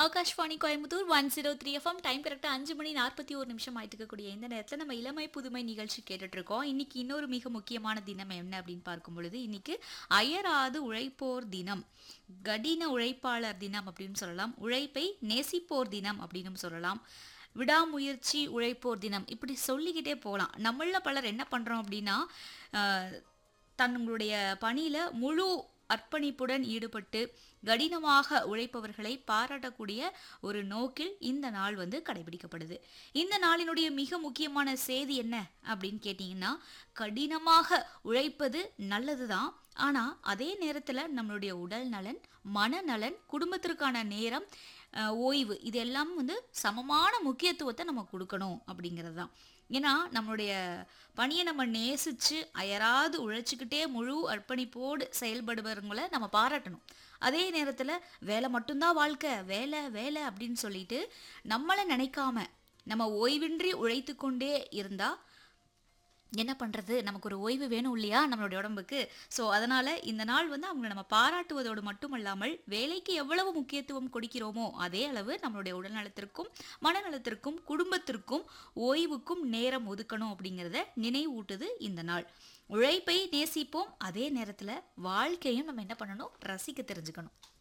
Akashvani Coimbatore one zero three FM time கரெக்டாக அஞ்சு மணி நாற்பத்தி ஒரு நிமிஷம் ஆயிட்டு இருக்கக்கூடிய இந்த நேரத்தில் நம்ம இளமை புதுமை நிகழ்ச்சி கேட்டுட்டு இருக்கோம் இன்னைக்கு இன்னொரு மிக முக்கியமான தினம் என்ன அப்படின்னு பார்க்கும் பொழுது இன்னைக்கு அயராது உழைப்போர் தினம் கடின உழைப்பாளர் தினம் அப்படின்னு சொல்லலாம் உழைப்பை நேசிப்போர் தினம் அப்படின்னு சொல்லலாம் விடாமுயற்சி உழைப்போர் தினம் இப்படி சொல்லிக்கிட்டே போகலாம் நம்மள பலர் என்ன பண்ணுறோம் அப்படின்னா ஆஹ், தங்களுடைய பணியில் முழு அர்ப்பணிப்புடன் ஈடுபட்டு கடினமாக உழைப்பவர்களை பாராட்டக்கூடிய ஒரு நோக்கில் இந்த நாள் வந்து கடைபிடிக்கப்படுது இந்த நாளினுடைய மிக முக்கியமான செய்தி என்ன அப்படின்னு கேட்டிங்கன்னா கடினமாக உழைப்பது நல்லது தான் ஆனால் அதே நேரத்தில் நம்மளுடைய உடல் நலன் மனநலன் குடும்பத்திற்கான நேரம் அஹ், ஓய்வு இது எல்லாம் வந்து சமமான முக்கியத்துவத்தை நம்ம கொடுக்கணும் அப்படிங்கிறது தான் ஏன்னா நம்மளுடைய பணியை நம்ம நேசித்து அயராது உழைச்சிக்கிட்டே முழு அர்ப்பணிப்போடு செயல்படுபவங்களை நம்ம பாராட்டணும் அதே நேரத்தில் வேலை மட்டும்தான் வாழ்க்கை வேலை வேலை அப்படின்னு சொல்லிட்டு நம்மளை நினைக்காம நம்ம ஓய்வின்றி உழைத்து கொண்டே இருந்தால் என்ன பண்ணுறது நமக்கு ஒரு ஓய்வு வேணும் இல்லையா நம்மளுடைய உடம்புக்கு ஸோ அதனால் இந்த நாள் வந்து அவங்களை நம்ம பாராட்டுவதோடு மட்டுமல்லாமல் வேலைக்கு எவ்வளவு முக்கியத்துவம் கொடுக்கிறோமோ அதே அளவு நம்மளுடைய உடல்நலத்திற்கும் மனநலத்திற்கும் குடும்பத்திற்கும் ஓய்வுக்கும் நேரம் ஒதுக்கணும் அப்படிங்கிறத நினைவூட்டுது இந்த நாள் உழைப்பை நேசிப்போம் அதே நேரத்தில் வாழ்க்கையும் நம்ம என்ன பண்ணணும் ரசிக்க தெரிஞ்சுக்கணும்